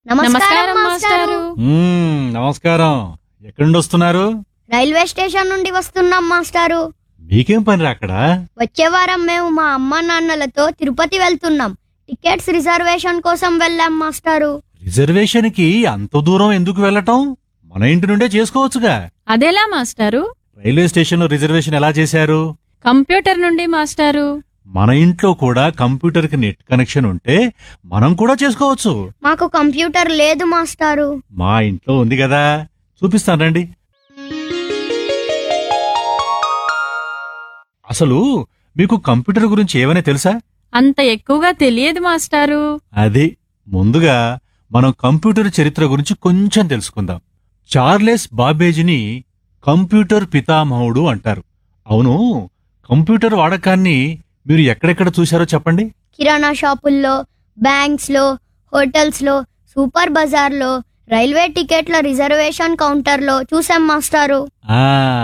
నమస్కారం మాస్టారు మ్మ్, నమస్కారం ఎక్కడి నుండి వస్తున్నారు రైల్వే స్టేషన్ నుండి వస్తున్నాం మాస్టారు మీకేం పని రా అక్కడ వచ్చే వారం మేము మా అమ్మ నాన్నలతో తిరుపతి వెళ్తున్నాం టికెట్స్ రిజర్వేషన్ కోసం వెళ్ళాం మాస్టారు రిజర్వేషన్ కి అంత దూరం ఎందుకు వెళ్ళటం మన ఇంటి నుండే చేసుకోవచ్చుగా అదెలా మాస్టారు రైల్వే స్టేషన్ లో రిజర్వేషన్ ఎలా చేశారు కంప్యూటర్ నుండి మాస్టారు మన ఇంట్లో కూడా కంప్యూటర్ కి నెట్ కనెక్షన్ ఉంటే మనం కూడా చేసుకోవచ్చు మాకు కంప్యూటర్ లేదు మాస్టారు మా ఇంట్లో ఉంది కదా చూపిస్తాను రండి అసలు మీకు కంప్యూటర్ గురించి ఏమైనా తెలుసా అంత ఎక్కువగా తెలియదు మాస్టారు అది ముందుగా మనం కంప్యూటర్ చరిత్ర గురించి కొంచెం తెలుసుకుందాం చార్లెస్ బాబేజ్ని కంప్యూటర్ పితామహుడు అంటారు అవును కంప్యూటర్ వాడకాన్ని మీరు ఎక్కడెక్కడ చూశారో చెప్పండి కిరాణా షాపుల్లో బ్యాంక్స్ లో హోటల్స్ లో సూపర్ బజార్ లో రైల్వే టికెట్ల రిజర్వేషన్ కౌంటర్ లో చూసాం మాస్టారు ఆ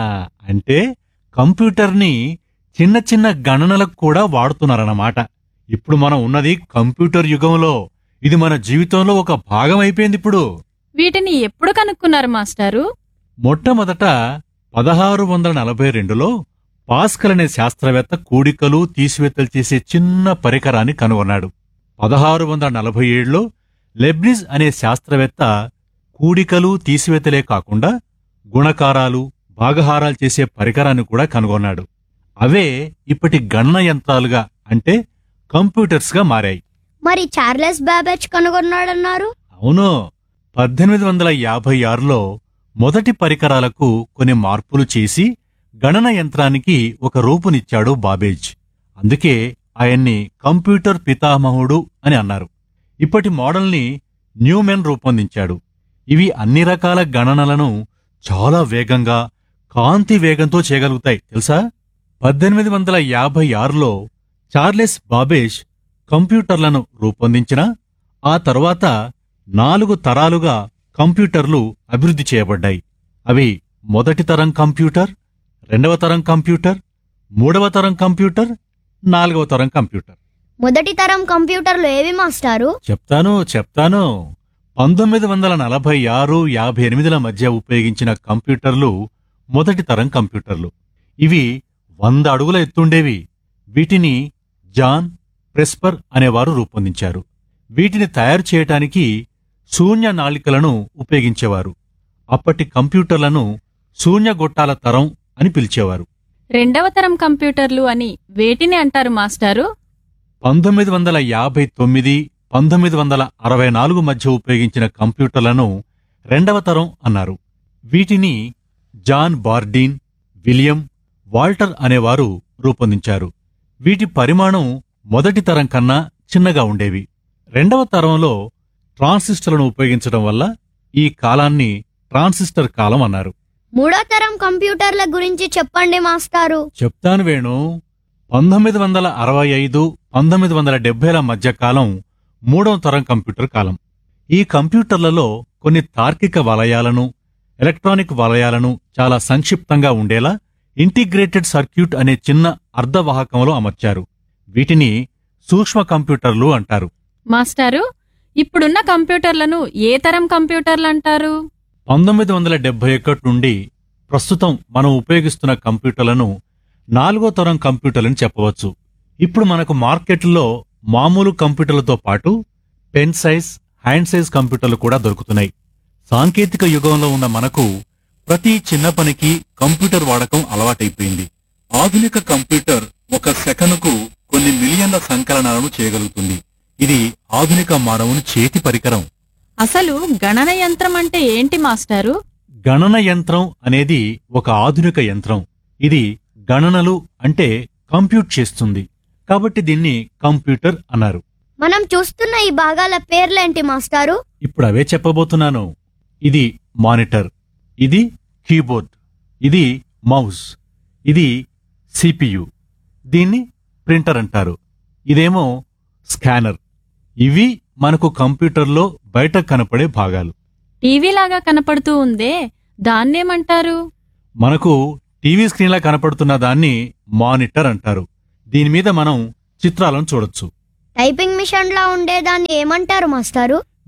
అంటే కంప్యూటర్ని చిన్న చిన్న గణనలకు కూడా వాడుతున్నారన్నమాట ఇప్పుడు మనం ఉన్నది కంప్యూటర్ యుగంలో ఇది మన జీవితంలో ఒక భాగం అయిపోయింది ఇప్పుడు వీటిని ఎప్పుడు కనుక్కున్నారు మాస్టారు మొట్టమొదట పదహారు వందల నలభై రెండులో పాస్కల్ అనే శాస్త్రవేత్త కూడికలు తీసివేతలు చేసే చిన్న పరికరాన్ని కనుగొన్నాడు పదహారు వందల నలభై ఏడులో లెబ్నిజ్ అనే శాస్త్రవేత్త కూడికలు తీసివేతలే కాకుండా గుణకారాలు భాగహారాలు చేసే పరికరాన్ని కూడా కనుగొన్నాడు అవే ఇప్పటి గణన యంత్రాలుగా అంటే కంప్యూటర్స్గా మారాయి మరి చార్లెస్ బాబెజ్ కనుగొన్నాడన్నారు అవును పద్దెనిమిది వందల యాభై ఆరులో మొదటి పరికరాలకు కొన్ని మార్పులు చేసి గణన యంత్రానికి ఒక రూపునిచ్చాడు బాబేజ్ అందుకే ఆయన్ని కంప్యూటర్ పితామహుడు అని అన్నారు ఇప్పటి మోడల్ని న్యూమెన్ రూపొందించాడు ఇవి అన్ని రకాల గణనలను చాలా వేగంగా కాంతి వేగంతో చేయగలుగుతాయి తెలుసా పద్దెనిమిది వందల యాభై ఆరులో చార్లెస్ బాబేజ్ కంప్యూటర్లను రూపొందించిన ఆ తరువాత నాలుగు తరాలుగా కంప్యూటర్లు అభివృద్ధి చేయబడ్డాయి అవి మొదటి తరం కంప్యూటర్ రెండవ తరం కంప్యూటర్ మూడవ తరం కంప్యూటర్ నాలుగవ తరం కంప్యూటర్ మొదటి తరం కంప్యూటర్లు ఏవి మాస్టారు చెప్తాను చెప్తాను పంతొమ్మిది వందల నలభై ఆరు యాభై ఎనిమిదిల మధ్య ఉపయోగించిన కంప్యూటర్లు మొదటి తరం కంప్యూటర్లు ఇవి వంద అడుగుల ఎత్తుండేవి వీటిని జాన్ ప్రెస్పర్ అనేవారు రూపొందించారు వీటిని తయారు చేయటానికి శూన్య నాళికలను ఉపయోగించేవారు అప్పటి కంప్యూటర్లను శూన్య గొట్టాల తరం అని పిలిచేవారు రెండవ తరం కంప్యూటర్లు అని వేటిని అంటారు మాస్టారు పంతొమ్మిది వందల యాభై తొమ్మిది పంతొమ్మిది వందల అరవై నాలుగు మధ్య ఉపయోగించిన కంప్యూటర్లను రెండవ తరం అన్నారు వీటిని జాన్ బార్డీన్ విలియం వాల్టర్ అనేవారు రూపొందించారు వీటి పరిమాణం మొదటి తరం కన్నా చిన్నగా ఉండేవి రెండవ తరంలో ట్రాన్సిస్టర్లను ఉపయోగించడం వల్ల ఈ కాలాన్ని ట్రాన్సిస్టర్ కాలం అన్నారు మూడో తరం కంప్యూటర్ల గురించి చెప్పండి మాస్టారు చెప్తాను వేణు పంతొమ్మిది వందల అరవై ఐదు పంతొమ్మిది వందల డెబ్బైల మధ్య కాలం మూడవ తరం కంప్యూటర్ కాలం ఈ కంప్యూటర్లలో కొన్ని తార్కిక వలయాలను ఎలక్ట్రానిక్ వలయాలను చాలా సంక్షిప్తంగా ఉండేలా ఇంటిగ్రేటెడ్ సర్క్యూట్ అనే చిన్న అర్ధవాహకంలో అమర్చారు వీటిని సూక్ష్మ కంప్యూటర్లు అంటారు మాస్టారు ఇప్పుడున్న కంప్యూటర్లను ఏ తరం కంప్యూటర్లు అంటారు పంతొమ్మిది వందల డెబ్బై ఒకటి నుండి ప్రస్తుతం మనం ఉపయోగిస్తున్న కంప్యూటర్లను నాలుగో తరం కంప్యూటర్లని చెప్పవచ్చు ఇప్పుడు మనకు మార్కెట్లో మామూలు కంప్యూటర్లతో పాటు పెన్ సైజ్ హ్యాండ్ సైజ్ కంప్యూటర్లు కూడా దొరుకుతున్నాయి సాంకేతిక యుగంలో ఉన్న మనకు ప్రతి చిన్న పనికి కంప్యూటర్ వాడకం అలవాటైపోయింది ఆధునిక కంప్యూటర్ ఒక సెకనుకు కొన్ని మిలియన్ల సంకలనాలను చేయగలుగుతుంది ఇది ఆధునిక మానవుని చేతి పరికరం అసలు గణన యంత్రం అంటే ఏంటి మాస్టారు గణన యంత్రం అనేది ఒక ఆధునిక యంత్రం ఇది గణనలు అంటే కంప్యూట్ చేస్తుంది కాబట్టి దీన్ని కంప్యూటర్ అన్నారు మనం చూస్తున్న ఈ భాగాల పేర్లేంటి మాస్టారు ఇప్పుడు అవే చెప్పబోతున్నాను ఇది మానిటర్ ఇది కీబోర్డ్ ఇది మౌస్ ఇది సిపియు దీన్ని ప్రింటర్ అంటారు ఇదేమో స్కానర్ ఇవి మనకు కంప్యూటర్లో బయట కనపడే భాగాలు టీవీ లాగా కనపడుతూ ఉందే దాన్నేమంటారు మనకు టీవీ స్క్రీన్లా కనపడుతున్న దాన్ని మానిటర్ అంటారు దీని మీద మనం చిత్రాలను చూడొచ్చు టైపింగ్ మిషన్ లా ఉండేదాన్ని ఏమంటారు మాస్టారు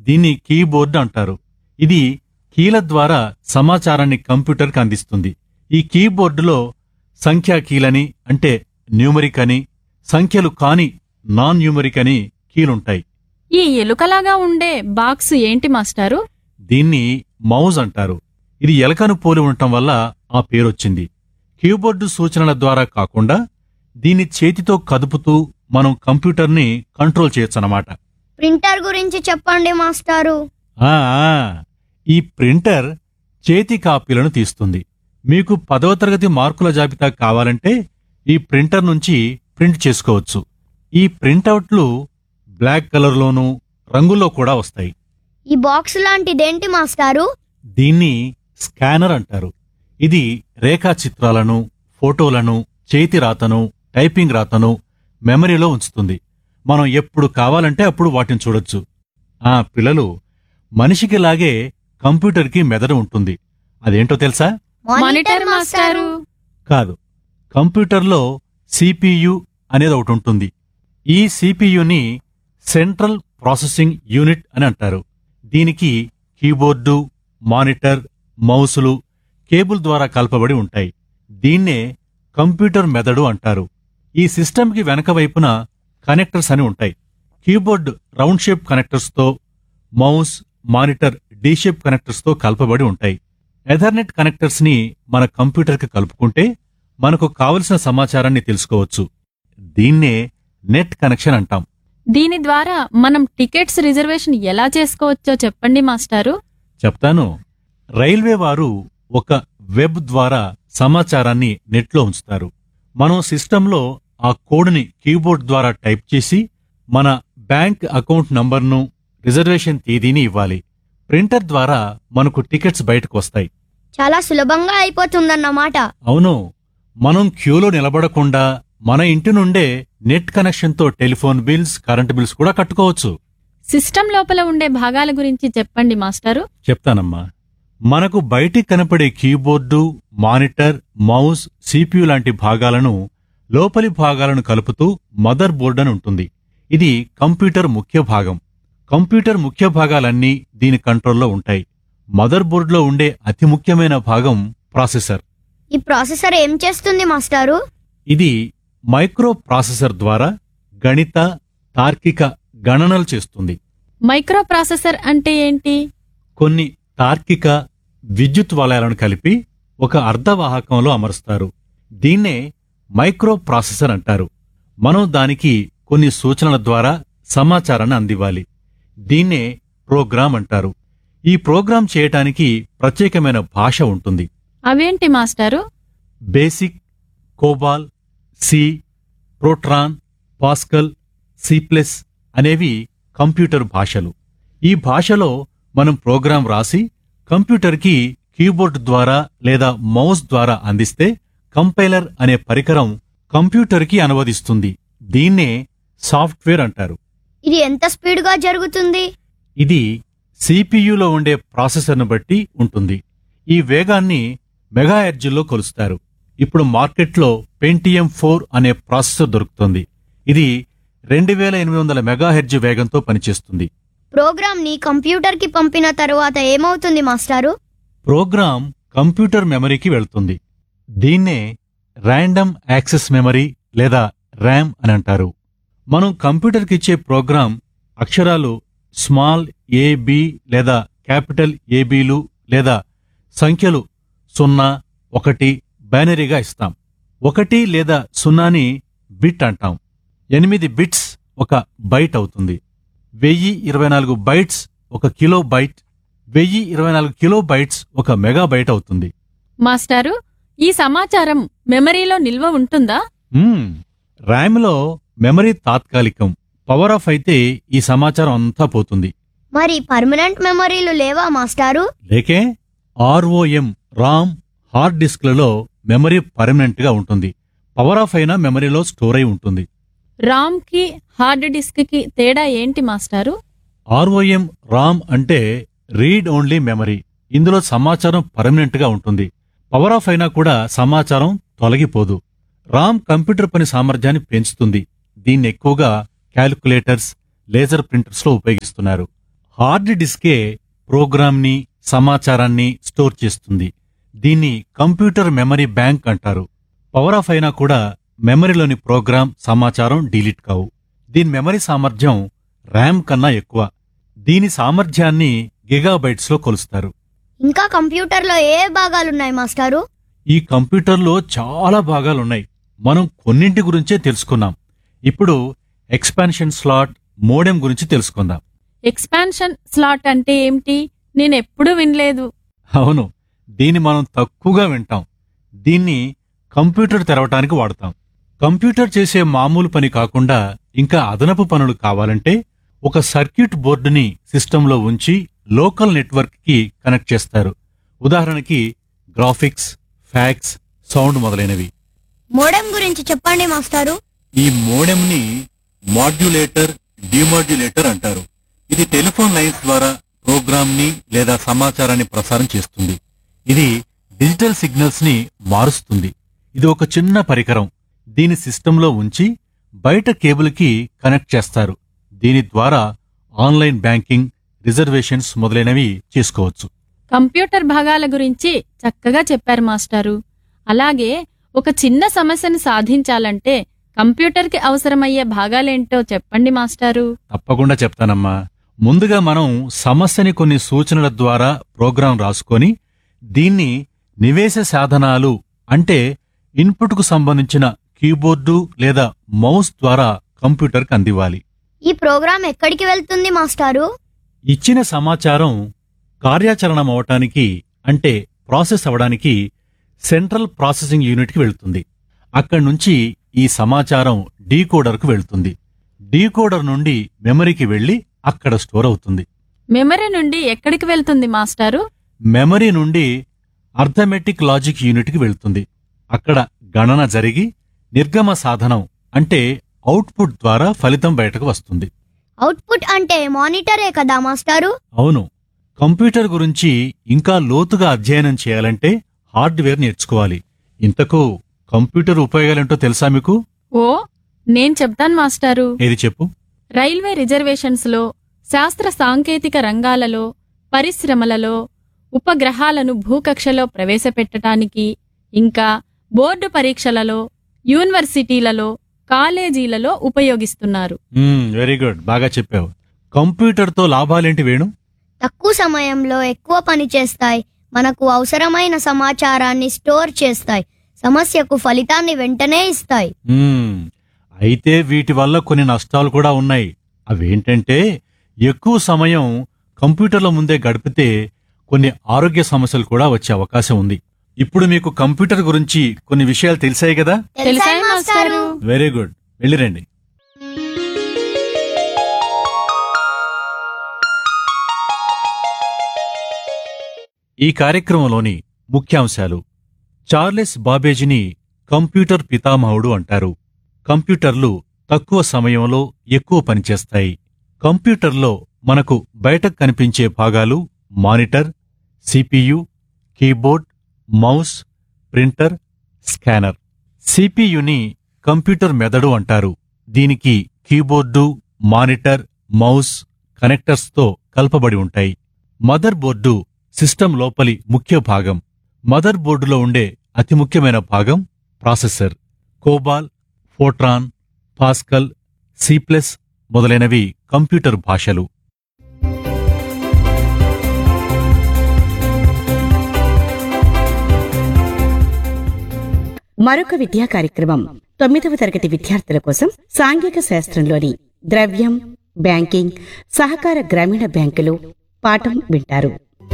దీన్ని కీబోర్డ్ అంటారు ఇది కీల ద్వారా సమాచారాన్ని కంప్యూటర్కి అందిస్తుంది ఈ కీబోర్డులో సంఖ్యా కీలని అంటే న్యూమరిక్ అని సంఖ్యలు కాని నాన్ న్యూమరిక్ అని కీలుంటాయి ఈ ఎలుకలాగా ఉండే బాక్స్ ఏంటి మాస్టారు దీన్ని మౌజ్ అంటారు ఇది ఎలకను పోలి ఉండటం వల్ల ఆ పేరొచ్చింది కీబోర్డు సూచనల ద్వారా కాకుండా దీన్ని చేతితో కదుపుతూ మనం కంప్యూటర్ని కంట్రోల్ చేయొచ్చన్నమాట ప్రింటర్ గురించి చెప్పండి మాస్టారు ఆ, ఆ, ఈ ప్రింటర్ చేతి కాపీలను తీస్తుంది మీకు పదవ తరగతి మార్కుల జాబితా కావాలంటే ఈ ప్రింటర్ నుంచి ప్రింట్ చేసుకోవచ్చు ఈ ప్రింటౌట్లు బ్లాక్ కలర్లోనూ రంగుల్లో కూడా వస్తాయి ఈ బాక్స్ లాంటిదేంటి మాస్టారు దీన్ని స్కానర్ అంటారు ఇది రేఖాచిత్రాలను ఫోటోలను చేతి రాతను టైపింగ్ రాతను మెమరీలో ఉంచుతుంది మనం ఎప్పుడు కావాలంటే అప్పుడు వాటిని చూడొచ్చు ఆ పిల్లలు మనిషికి లాగే కంప్యూటర్కి మెదడు ఉంటుంది అదేంటో తెలుసా మానిటర్ మాస్టారు కాదు కంప్యూటర్లో సిపియు అనేది ఒకటి ఉంటుంది ఈ సిపియుని సెంట్రల్ ప్రాసెసింగ్ యూనిట్ అని అంటారు దీనికి కీబోర్డు మానిటర్ మౌసులు కేబుల్ ద్వారా కలపబడి ఉంటాయి దీన్నే కంప్యూటర్ మెదడు అంటారు ఈ సిస్టమ్కి వెనక వైపున కనెక్టర్స్ అని ఉంటాయి కీబోర్డ్ రౌండ్ షేప్ కనెక్టర్స్తో మౌస్ మానిటర్ డి షేప్ కనెక్టర్స్తో కలపబడి ఉంటాయి ఎథర్నెట్ కనెక్టర్స్ ని మన కంప్యూటర్కి కలుపుకుంటే మనకు కావలసిన సమాచారాన్ని తెలుసుకోవచ్చు దీన్నే నెట్ కనెక్షన్ అంటాం దీని ద్వారా మనం టికెట్స్ రిజర్వేషన్ ఎలా చేసుకోవచ్చో చెప్పండి మాస్టారు చెప్తాను రైల్వే వారు ఒక వెబ్ ద్వారా సమాచారాన్ని నెట్లో ఉంచుతారు మనం సిస్టంలో ఆ కోడ్ని కీబోర్డ్ ద్వారా టైప్ చేసి మన బ్యాంక్ అకౌంట్ నంబర్ను రిజర్వేషన్ తేదీని ఇవ్వాలి ప్రింటర్ ద్వారా మనకు టికెట్స్ బయటకు వస్తాయి చాలా సులభంగా అయిపోతుందన్నమాట అవును మనం క్యూలో నిలబడకుండా మన ఇంటి నుండే నెట్ కనెక్షన్తో టెలిఫోన్ బిల్స్ కరెంట్ బిల్స్ కూడా కట్టుకోవచ్చు సిస్టమ్ లోపల ఉండే భాగాల గురించి చెప్పండి మాస్టారు చెప్తానమ్మా మనకు బయటికి కనపడే కీబోర్డు మానిటర్ మౌస్ సిపియు లాంటి భాగాలను లోపలి భాగాలను కలుపుతూ మదర్ బోర్డ్ అని ఉంటుంది ఇది కంప్యూటర్ ముఖ్య భాగం కంప్యూటర్ ముఖ్య భాగాలన్నీ దీని కంట్రోల్లో ఉంటాయి మదర్ బోర్డులో ఉండే అతి ముఖ్యమైన భాగం ప్రాసెసర్ ఈ ప్రాసెసర్ ఏం చేస్తుంది మాస్టారు ఇది మైక్రో ప్రాసెసర్ ద్వారా గణిత తార్కిక గణనలు చేస్తుంది మైక్రో ప్రాసెసర్ అంటే ఏంటి కొన్ని తార్కిక విద్యుత్ వలయాలను కలిపి ఒక అర్ధవాహకంలో అమరుస్తారు దీన్నే మైక్రో ప్రాసెసర్ అంటారు మనం దానికి కొన్ని సూచనల ద్వారా సమాచారాన్ని అందివ్వాలి దీన్నే ప్రోగ్రామ్ అంటారు ఈ ప్రోగ్రామ్ చేయటానికి ప్రత్యేకమైన భాష ఉంటుంది అవేంటి మాస్టారు basic COBOL C Fortran Pascal C plus అనేవి కంప్యూటర్ భాషలు ఈ భాషలో మనం ప్రోగ్రాం రాసి కంప్యూటర్కి కీబోర్డ్ ద్వారా లేదా మౌస్ ద్వారా అందిస్తే కంపైలర్ అనే పరికరం కంప్యూటర్కి అనువదిస్తుంది దీన్నే సాఫ్ట్వేర్ అంటారు ఇది ఎంత స్పీడ్గా జరుగుతుంది ఇది సిపియులో ఉండే ప్రాసెసర్ను బట్టి ఉంటుంది ఈ వేగాన్ని మెగాహెర్జ్లో కొలుస్తారు ఇప్పుడు మార్కెట్లో పెంటిఎం ఫోర్ అనే ప్రాసెసర్ దొరుకుతుంది ఇది రెండు వేల ఎనిమిది వందల మెగాహెర్జ్ వేగంతో పనిచేస్తుంది ప్రోగ్రామ్ ని కంప్యూటర్ కి పంపిన తరువాత ఏమవుతుంది మాస్టారు ప్రోగ్రామ్ కంప్యూటర్ మెమరీకి వెళ్తుంది దీన్నే ర్యాండమ్ యాక్సెస్ మెమరీ లేదా ర్యామ్ అని అంటారు మనం కంప్యూటర్కి ఇచ్చే ప్రోగ్రాం అక్షరాలు స్మాల్ ఏ బి లేదా క్యాపిటల్ ఏబీలు లేదా సంఖ్యలు సున్నా ఒకటి బైనరీగా ఇస్తాం ఒకటి లేదా సున్నాని బిట్ అంటాం ఎనిమిది బిట్స్ ఒక బైట్ అవుతుంది వెయ్యి ఇరవై నాలుగు బైట్స్ ఒక కిలో బైట్ వెయ్యి ఇరవై నాలుగు కిలో బైట్స్ ఒక మెగా బైట్ అవుతుంది మాస్టారు ఈ సమాచారం మెమరీలో నిల్వ ఉంటుందా మ్మ్. ర్యామ్లో మెమరీ తాత్కాలికం పవర్ ఆఫ్ అయితే ఈ సమాచారం అంతా పోతుంది మరి పర్మనెంట్ మెమరీలు లేవా మాస్టారు లేకే ఆర్ఓఎం రామ్ హార్డ్ డిస్క్లలో మెమరీ పర్మనెంట్ గా ఉంటుంది పవర్ ఆఫ్ అయినా మెమరీలో స్టోర్ అయి ఉంటుంది రామ్ కి హార్డ్ డిస్క్ కి తేడా ఏంటి మాస్టారు ఆర్ఓఎం రామ్ అంటే రీడ్ ఓన్లీ మెమరీ ఇందులో సమాచారం పర్మనెంట్ గా ఉంటుంది పవర్ ఆఫ్ అయినా కూడా సమాచారం తొలగిపోదు రామ్ కంప్యూటర్ పని సామర్థ్యాన్ని పెంచుతుంది దీన్ని ఎక్కువగా క్యాలిక్యులేటర్స్ లేజర్ ప్రింటర్స్ లో ఉపయోగిస్తున్నారు హార్డ్ డిస్కే ప్రోగ్రామ్ని సమాచారాన్ని స్టోర్ చేస్తుంది దీన్ని కంప్యూటర్ మెమరీ బ్యాంక్ అంటారు పవర్ ఆఫ్ అయినా కూడా మెమరీలోని ప్రోగ్రామ్ సమాచారం డిలీట్ కావు దీని మెమరీ సామర్థ్యం ర్యామ్ కన్నా ఎక్కువ దీని సామర్థ్యాన్ని గిగాబైట్స్ లో కొలుస్తారు ఇంకా కంప్యూటర్లో ఏ భాగాలున్నాయి మాస్టారు ఈ కంప్యూటర్లో చాలా భాగాలున్నాయి మనం కొన్నింటి గురించే తెలుసుకున్నాం ఇప్పుడు ఎక్స్పాన్షన్ స్లాట్ మోడెం గురించి తెలుసుకుందాం ఎక్స్పాన్షన్ స్లాట్ అంటే ఏమిటి నేనెప్పుడూ వినలేదు అవును దీన్ని మనం తక్కువగా వింటాం దీన్ని కంప్యూటర్ తెరవటానికి వాడతాం కంప్యూటర్ చేసే మామూలు పని కాకుండా ఇంకా అదనపు పనులు కావాలంటే ఒక సర్క్యూట్ బోర్డుని సిస్టంలో ఉంచి లోకల్ నెట్వర్క్ కి కనెక్ట్ చేస్తారు ఉదాహరణకి గ్రాఫిక్స్ ఫ్యాక్స్ సౌండ్ మొదలైనవి మోడెం గురించి చెప్పండి మాస్టారు ఈ మోడెంని మాడ్యులేటర్ డిమాడ్యులేటర్ అంటారు ఇది టెలిఫోన్ లైన్స్ ద్వారా ప్రోగ్రామ్ ని లేదా సమాచారాన్ని ప్రసారం చేస్తుంది ఇది డిజిటల్ సిగ్నల్స్ ని మారుస్తుంది ఇది ఒక చిన్న పరికరం దీని సిస్టంలో ఉంచి బయట కేబుల్ కి కనెక్ట్ చేస్తారు దీని ద్వారా ఆన్లైన్ బ్యాంకింగ్ రిజర్వేషన్స్ మొదలైనవి చేసుకోవచ్చు కంప్యూటర్ భాగాల గురించి చక్కగా చెప్పారు మాస్టారు అలాగే ఒక చిన్న సమస్యను సాధించాలంటే కంప్యూటర్కి అవసరమయ్యే భాగాలేంటో చెప్పండి మాస్టారు తప్పకుండా చెప్తానమ్మా ముందుగా మనం సమస్యని కొన్ని సూచనల ద్వారా ప్రోగ్రాం రాసుకొని దీన్ని నివేశ సాధనాలు అంటే ఇన్పుట్కు సంబంధించిన కీబోర్డు లేదా మౌస్ ద్వారా కంప్యూటర్కి అందివ్వాలి ఈ ప్రోగ్రాం ఎక్కడికి వెళ్తుంది మాస్టారు ఇచ్చిన సమాచారం కార్యాచరణం అవటానికి అంటే ప్రాసెస్ అవడానికి సెంట్రల్ ప్రాసెసింగ్ యూనిట్కి వెళ్తుంది అక్కడి నుంచి ఈ సమాచారం డీకోడర్కు వెళ్తుంది డీకోడర్ నుండి మెమరీకి వెళ్లి అక్కడ స్టోర్ అవుతుంది మెమరీ నుండి ఎక్కడికి వెళ్తుంది మాస్టారు మెమరీ నుండి అర్థమెటిక్ లాజిక్ యూనిట్కి వెళ్తుంది అక్కడ గణన జరిగి నిర్గమ సాధనం అంటే అవుట్పుట్ ద్వారా ఫలితం బయటకు వస్తుంది అవుట్పుట్ అంటే మానిటరే కదా మాస్టారు అవును కంప్యూటర్ గురించి ఇంకా లోతుగా అధ్యయనం చేయాలంటే హార్డ్వేర్ నేర్చుకోవాలి ఇంతకు కంప్యూటర్ ఉపయోగాలేంటో తెలుసా మీకు ఓ నేను చెప్తాను మాస్టారు ఏది చెప్పు రైల్వే రిజర్వేషన్స్ లో శాస్త్ర సాంకేతిక రంగాలలో పరిశ్రమలలో ఉపగ్రహాలను భూకక్షలో ప్రవేశపెట్టడానికి ఇంకా బోర్డు పరీక్షలలో యూనివర్సిటీలలో కాలేజీలలో ఉపయోగిస్తున్నారు వెరీ గుడ్ బాగా చెప్పావు కంప్యూటర్తో లాభాలేంటి వేణు తక్కువ సమయంలో ఎక్కువ పని చేస్తాయి మనకు అవసరమైన సమాచారాన్ని స్టోర్ చేస్తాయి సమస్యకు ఫలితాన్ని వెంటనే ఇస్తాయి మ్మ్. అయితే వీటి వల్ల కొన్ని నష్టాలు కూడా ఉన్నాయి అవేంటంటే ఎక్కువ సమయం కంప్యూటర్ల ముందే గడిపితే కొన్ని ఆరోగ్య సమస్యలు కూడా వచ్చే అవకాశం ఉంది ఇప్పుడు మీకు కంప్యూటర్ గురించి కొన్ని విషయాలు తెలిసాయి కదా తెలుసా మాస్టారు వెరీ గుడ్ వెళ్ళిరండి ఈ కార్యక్రమంలోని ముఖ్యాంశాలు చార్లెస్ బాబేజిని కంప్యూటర్ పితామహుడు అంటారు కంప్యూటర్లు తక్కువ సమయంలో ఎక్కువ పనిచేస్తాయి కంప్యూటర్లో మనకు బయటకు కనిపించే భాగాలు monitor CPU keyboard mouse printer scanner సిపియుని కంప్యూటర్ మెదడు అంటారు దీనికి కీబోర్డు మానిటర్ మౌస్ కనెక్టర్స్తో కలపబడి ఉంటాయి మదర్ బోర్డు సిస్టమ్ లోపలి ముఖ్య భాగం మదర్ బోర్డులో ఉండే అతి ముఖ్యమైన భాగం processor COBOL Fortran Pascal C plus మొదలైనవి కంప్యూటర్ భాషలు మరొక విద్యా కార్యక్రమం తొమ్మిదవ తరగతి విద్యార్థుల కోసం సాంఘిక శాస్త్రంలోని ద్రవ్యం బ్యాంకింగ్ సహకార గ్రామీణ బ్యాంకులు పాఠం వింటారు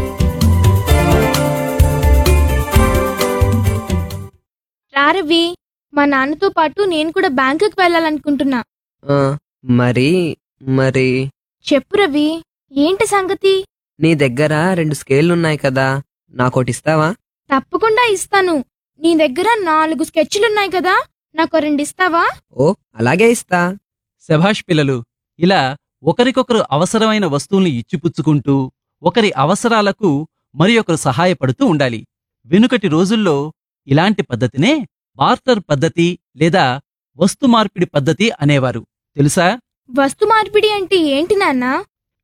రారవి మా నాన్నతో పాటు నేను కూడా బ్యాంకుకి వెళ్ళాలనుకుంటున్నా ఆ, మరి మరి చెప్పు రవి ఏంటి సంగతి నీ దగ్గర రెండు స్కేళ్లున్నాయి కదా నాకోటి ఇస్తావా తప్పకుండా ఇస్తాను నీ దగ్గర నాలుగు స్కెచ్లున్నాయి కదా నాకు రెండు ఇస్తావా ఓ అలాగే ఇస్తా శభాష్ పిల్లలు ఇలా ఒకరికొకరు అవసరమైన వస్తువుల్ని ఇచ్చిపుచ్చుకుంటూ ఒకరి అవసరాలకు మరి ఒకరు సహాయపడుతూ ఉండాలి వెనుకటి రోజుల్లో ఇలాంటి పద్ధతినే బార్టర్ పద్ధతి లేదా వస్తు మార్పిడి పద్ధతి అనేవారు తెలుసా వస్తు మార్పిడి అంటే ఏంటి నాన్నా